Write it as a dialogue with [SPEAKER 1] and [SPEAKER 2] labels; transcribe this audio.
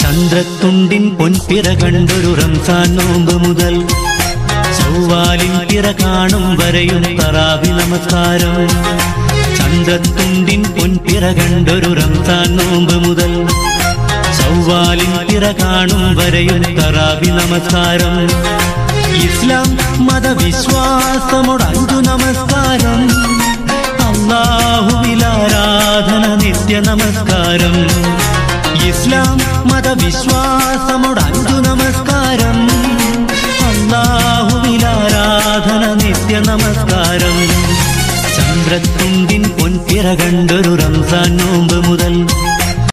[SPEAKER 1] ചന്ദ്രത്തുണ്ടിൻ പൊൻപിറ കണ്ടൊരു റംസാൻ നോമ്പ് മുതൽ ചൊവ്വാലിൻ പിറ കാണും വരെയും തറാവി നമസ്കാരം ചന്ദ്രത്തുണ്ടിൻ പൊൻപിറ കണ്ടൊരു റംസാൻ നോമ്പ് മുതൽ ചൊവ്വാലിൻ പിറ കാണും വരെയും തറാവി നമസ്കാരം ഇസ്ലാം മതവിശ്വാസമോട് അഞ്ചു നമസ്കാരം അള്ളാഹുവിലാരാധന നിത്യ നമസ്കാരം ഇസ്ലാം മതവിശ്വാസമോട് അഞ്ചു നമസ്കാരം അള്ളാഹുവിലാരാധന നിത്യ നമസ്കാരം ചന്ദ്രത്തുണ്ടിൻ പൊൻപിറ കണ്ടൊരു റംസാൻ നോമ്പ് മുതൽ